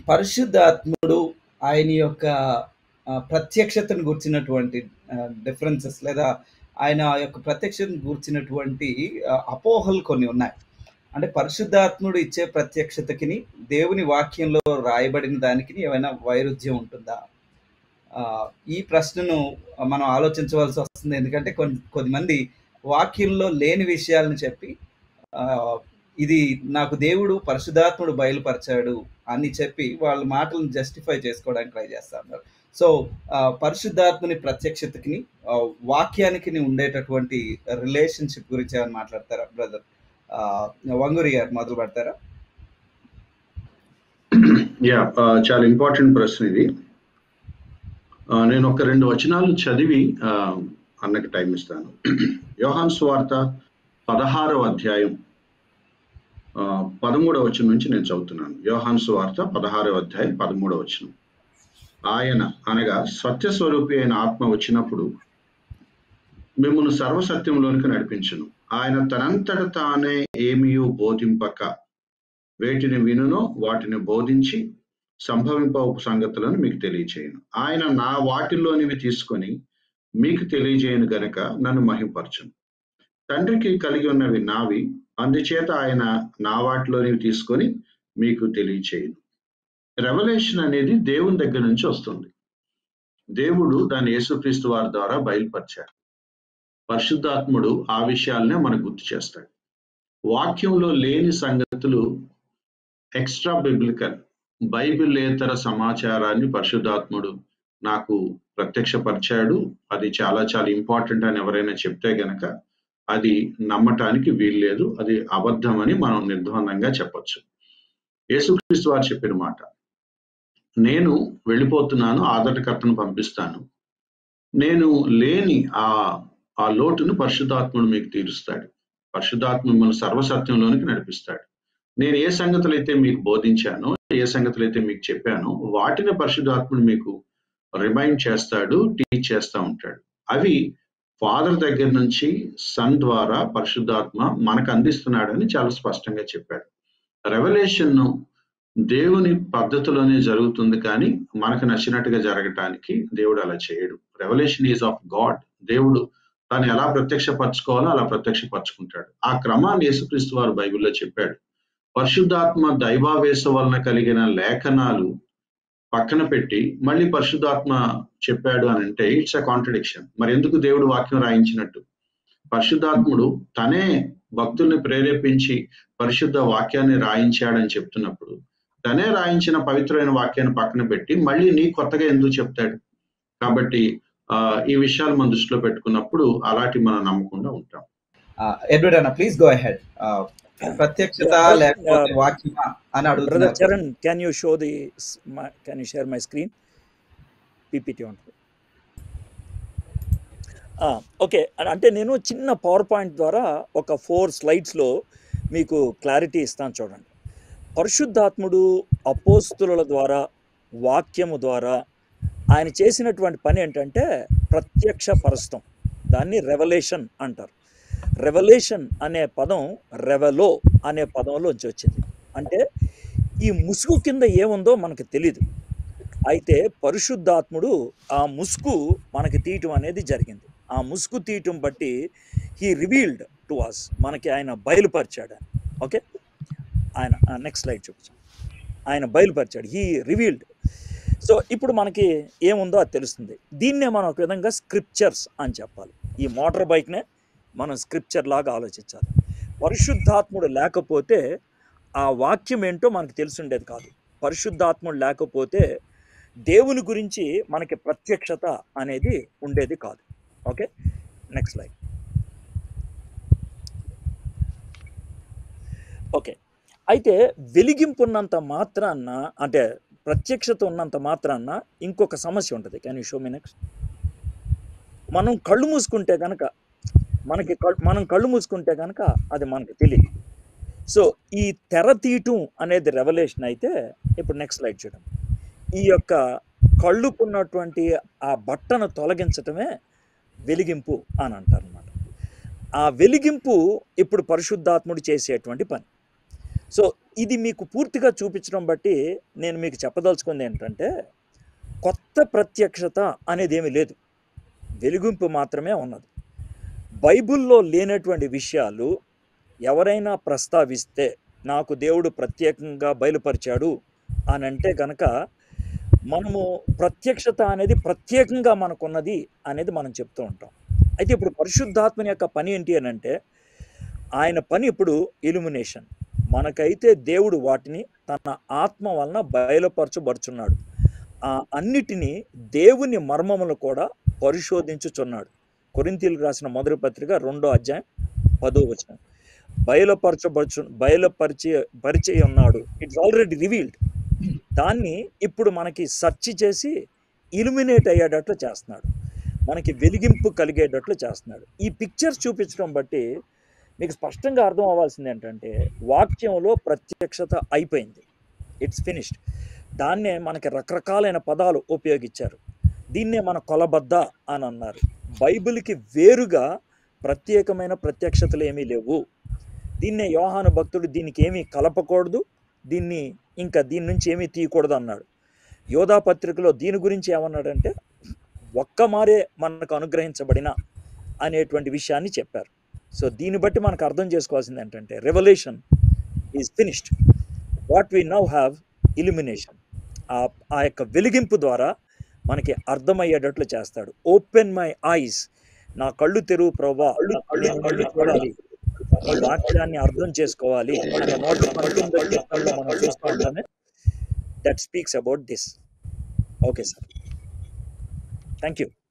పరిశుద్ధాత్ముడు ఆయన యొక్క ఆ, ప్రత్యక్షతను గుర్చినటువంటి డిఫరెన్సెస్ లేదా ఆయన యొక్క ప్రత్యక్షతను గుర్చినటువంటి ఆ, అపోహలు కొన్ని ఉన్నాయి అంటే పరిశుద్ధాత్ముడు ఇచ్చే ప్రత్యక్షతకిని దేవుని వాక్యంలో రాయబడిన దానికి ఏమైనా వైరుధ్యం ఉంటుందా ఆ, ఈ ప్రశ్నను మనం ఆలోచించవలసి వస్తుంది ఎందుకంటే కొన్ని కొద్దిమంది వాక్యంలో లేని విషయాలను చెప్పి ఆ, ఇది నాకు దేవుడు పరిశుద్ధాత్ముడు బయలుపరిచాడు అని చెప్పి వాళ్ళ మాటలను జస్టిఫై చేసుకోవడానికి ట్రై చేస్తా ఉన్నారు సో ఆ, పరిశుద్ధాత్ముని ప్రత్యక్షతకి ఆ, వాక్యానికి ఉండేటటువంటి రిలేషన్షిప్ గురించి ఏమైనా మాట్లాడతారా బ్రదర్ వంగూరి గారు మొదలు పెడతారా యా చాలా ఇంపార్టెంట్ ప్రశ్న ఇది ఆ, నేను ఒక రెండు వచనాలు చదివి ఆ, అన్నకి టైం ఇస్తాను యోహాన్ స్వార్త పదహారవ అధ్యాయం ఆ, పదమూడవ వచనం నుంచి నేను చదువుతున్నాను యోహాన్ స్వార్త పదహారవ అధ్యాయం పదమూడవ వచనం ఆయన అనగా సత్య స్వరూపి అయిన ఆత్మ వచ్చినప్పుడు మిమ్మల్ని సర్వసత్యంలోనికి నడిపించును ఆయన తనంతట తానే ఏమీయూ బోధింపక వేటిని వినునో వాటిని బోధించి సంభవింపవు సంగతులను మీకు తెలియచేయను ఆయన నా వాటిల్లోనివి తీసుకొని మీకు తెలియజేయను గనక నన్ను మహింపరచును తండ్రికి కలిగి ఉన్నవి నావి అందుచేత ఆయన నా వాటిలోనివి తీసుకొని మీకు తెలియచేయను రెవల్యూషన్ అనేది దేవుని దగ్గర నుంచి వస్తుంది దేవుడు దాన్ని యేసుక్రీస్తు వారి ద్వారా బయలుపరిచాడు పరిశుద్ధాత్ముడు ఆ విషయాలనే మనకు గుర్తు చేస్తాడు వాక్యంలో లేని సంగతులు ఎక్స్ట్రా బిబ్లికల్ బైబిలేతర సమాచారాన్ని పరిశుద్ధాత్ముడు నాకు ప్రత్యక్షపరిచాడు అది చాలా చాలా ఇంపార్టెంట్ అని ఎవరైనా చెప్తే గనక అది నమ్మటానికి వీల్లేదు అది అబద్ధం అని మనం నిర్ద్వందంగా చెప్పొచ్చు యేసుక్రీస్తు వారు చెప్పిన మాట నేను వెళ్ళిపోతున్నాను ఆదరణకర్తను పంపిస్తాను నేను లేని ఆ ఆ లోటును పరిశుద్ధాత్ముడు మీకు తీరుస్తాడు పరిశుద్ధాత్మ మిమ్మల్ని సర్వసత్యంలోనికి నడిపిస్తాడు నేను ఏ సంగతులు అయితే మీకు బోధించానో ఏ సంగతులు అయితే మీకు చెప్పానో వాటిని పరిశుద్ధాత్ముడు మీకు రిమైండ్ చేస్తాడు టీచ్ చేస్తూ ఉంటాడు అవి ఫాదర్ దగ్గర నుంచి సన్ ద్వారా పరిశుద్ధాత్మ మనకు అందిస్తున్నాడని చాలా స్పష్టంగా చెప్పాడు రెవల్యూషన్ దేవుని పద్ధతిలోనే జరుగుతుంది కానీ మనకు నచ్చినట్టుగా జరగటానికి దేవుడు అలా చేయడు రెవల్యూషన్ ఈజ్ ఆఫ్ గాడ్ దేవుడు తాను ఎలా ప్రత్యక్షపరచుకోవాలో అలా ప్రత్యక్షపరచుకుంటాడు ఆ క్రమాన్ని యేసుక్రీస్తు వారు బైబిల్లో చెప్పాడు పరిశుద్ధాత్మ దైవావేశ వలన కలిగిన లేఖనాలు పక్కన పెట్టి మళ్ళీ పరిశుద్ధాత్మ చెప్పాడు అని అంటే ఇట్స్ అ కాంట్రడిక్షన్ మరి ఎందుకు దేవుడు వాక్యం రాయించినట్టు పరిశుద్ధాత్ముడు తనే భక్తుల్ని ప్రేరేపించి పరిశుద్ధ వాక్యాన్ని రాయించాడని చెప్తున్నప్పుడు తనే రాయించిన పవిత్రమైన వాక్యాన్ని పక్కన పెట్టి మళ్ళీ నీ కొత్తగా ఎందుకు చెప్తాడు కాబట్టి ఆ ఈ విషయాలు మన దృష్టిలో పెట్టుకున్నప్పుడు అలాంటి మనం నమ్మకుండా ఉంటాం ఎడ్వర్డ్ అన్న ప్లీజ్ గో అహెడ్ ప్రత్యక్షత Yeah, I- లేకపోతే uh, వాక్యమా అని Brother అడుగుతున్నారు Charan, can you show the, s- my, can you share my screen? PPT ఉంటుంది ఓకే అంటే నేను చిన్న పవర్ పాయింట్ ద్వారా ఒక ఫోర్ స్లైడ్స్లో మీకు క్లారిటీ ఇస్తాను చూడండి పరిశుద్ధాత్ముడు అపోస్తుల ద్వారా వాక్యము ద్వారా ఆయన చేసినటువంటి పని ఏంటంటే ప్రత్యక్ష పరస్తం దాన్ని రెవల్యూషన్ అంటారు రెవల్యూషన్ అనే పదం రెవలో అనే పదంలోంచి వచ్చింది అంటే ఈ ముసుగు కింద ఏముందో మనకు తెలీదు అయితే పరిశుద్ధాత్ముడు ఆ ముసుగు మనకి తీయటం అనేది జరిగింది ఆ ముసుగు తీయటం బట్టి హీ రివీల్డ్ టు అస్ మనకి ఆయన బయలుపరిచాడు ఆయన. ఓకే ఆయన నెక్స్ట్ స్లైడ్ చూపించాం ఆయన బయలుపరిచాడు హీ రివీల్డ్ సో ఇప్పుడు మనకి ఏముందో అది తెలుస్తుంది దీన్నే మనం ఒక విధంగా స్క్రిప్చర్స్ అని చెప్పాలి ఈ మోటార్ బైక్నే మనం స్క్రిప్చర్ లాగా ఆలోచించాలి పరిశుద్ధాత్ముడు లేకపోతే ఆ వాక్యం ఏంటో మనకు తెలిసుండేది కాదు పరిశుద్ధాత్ముడు లేకపోతే దేవుని గురించి మనకి ప్రత్యక్షత అనేది ఉండేది కాదు ఓకే నెక్స్ట్ లైన్ ఓకే అయితే వెలిగింపు ఉన్నంత మాత్రాన్న అంటే ప్రత్యక్షత ఉన్నంత మాత్రాన్న ఇంకొక సమస్య ఉంటుంది can you show me next మనం కళ్ళు మూసుకుంటే కనుక మనకి కళ్ళు- మనం కళ్ళు మూసుకుంటే కనుక అది మనకి తెలియదు సో ఈ తెర తీయటం అనేది రెవల్యూషన్ అయితే ఇప్పుడు నెక్స్ట్ స్లైడ్ చూడండి ఈ యొక్క కళ్ళుకున్నటువంటి ఆ బట్టను తొలగించటమే వెలిగింపు అని అంటారు అనమాట ఆ వెలిగింపు ఇప్పుడు పరిశుద్ధాత్ముడు చేసేటువంటి పని సో ఇది మీకు పూర్తిగా చూపించడం బట్టి నేను మీకు చెప్పదలుచుకుంది ఏంటంటే కొత్త ప్రత్యక్షత అనేది ఏమీ లేదు వెలుగుంపు మాత్రమే ఉన్నది బైబిల్లో లేనటువంటి విషయాలు ఎవరైనా ప్రస్తావిస్తే నాకు దేవుడు ప్రత్యేకంగా బయలుపరిచాడు అని అంటే కనుక మనము ప్రత్యక్షత అనేది ప్రత్యేకంగా మనకున్నది అనేది మనం చెప్తూ ఉంటాం అయితే ఇప్పుడు పరిశుద్ధాత్మని యొక్క పని ఏంటి అని అంటే ఆయన పని ఇప్పుడు ఇల్యుమినేషన్ మనకైతే దేవుడు వాటిని తన ఆత్మ వలన బయలుపరచబడుచున్నాడు ఆ అన్నిటినీ దేవుని మర్మములు కూడా పరిశోధించుచున్నాడు కొరింతీలకు రాసిన మొదటి పత్రిక రెండో అధ్యాయం పదో వచనం బయలుపరచబడుచు బయలుపరిచి పరిచయ ఉన్నాడు ఇట్స్ ఆల్రెడీ రివీల్డ్ దాన్ని ఇప్పుడు మనకి సెర్చ్ చేసి ఇల్యుమినేట్ అయ్యేటట్లు చేస్తున్నాడు మనకి వెలిగింపు కలిగేటట్లు చేస్తున్నాడు ఈ పిక్చర్స్ చూపించడం బట్టి మీకు స్పష్టంగా అర్థం అవ్వాల్సింది ఏంటంటే వాక్యంలో ప్రత్యక్షత అయిపోయింది ఇట్స్ ఫినిష్డ్ దాన్నే మనకి రకరకాలైన పదాలు ఉపయోగించారు దీన్నే మన కొలబద్ద అని అన్నారు బైబిల్కి వేరుగా ప్రత్యేకమైన ప్రత్యక్షతలు ఏమీ లేవు దీన్నే యోహాను భక్తుడు దీనికి ఏమీ కలపకూడదు దీన్ని ఇంకా దీని నుంచి ఏమీ తీయకూడదు అన్నాడు యోధా పత్రికలో దీని గురించి ఏమన్నాడంటే ఒక్క మారే మనకు అనుగ్రహించబడిన అనేటువంటి విషయాన్ని చెప్పారు సో దీన్ని బట్టి మనకు అర్థం చేసుకోవాల్సింది ఏంటంటే revolution is finished what we now have illumination ఆ ఆ యొక్క వెలిగింపు ద్వారా మనకి అర్థమయ్యేటట్లు చేస్తాడు ఓపెన్ మై ఐస్ నా కళ్ళు తెరువు ప్రభా నేను నిన్ను చూడాలి ఈ వాక్యాన్ని అర్థం చేసుకోవాలి అనే నోట పంతొమ్మిది కీర్తనలో మనం చూస్తూ ఉంటామే that speaks about this okay sir thank you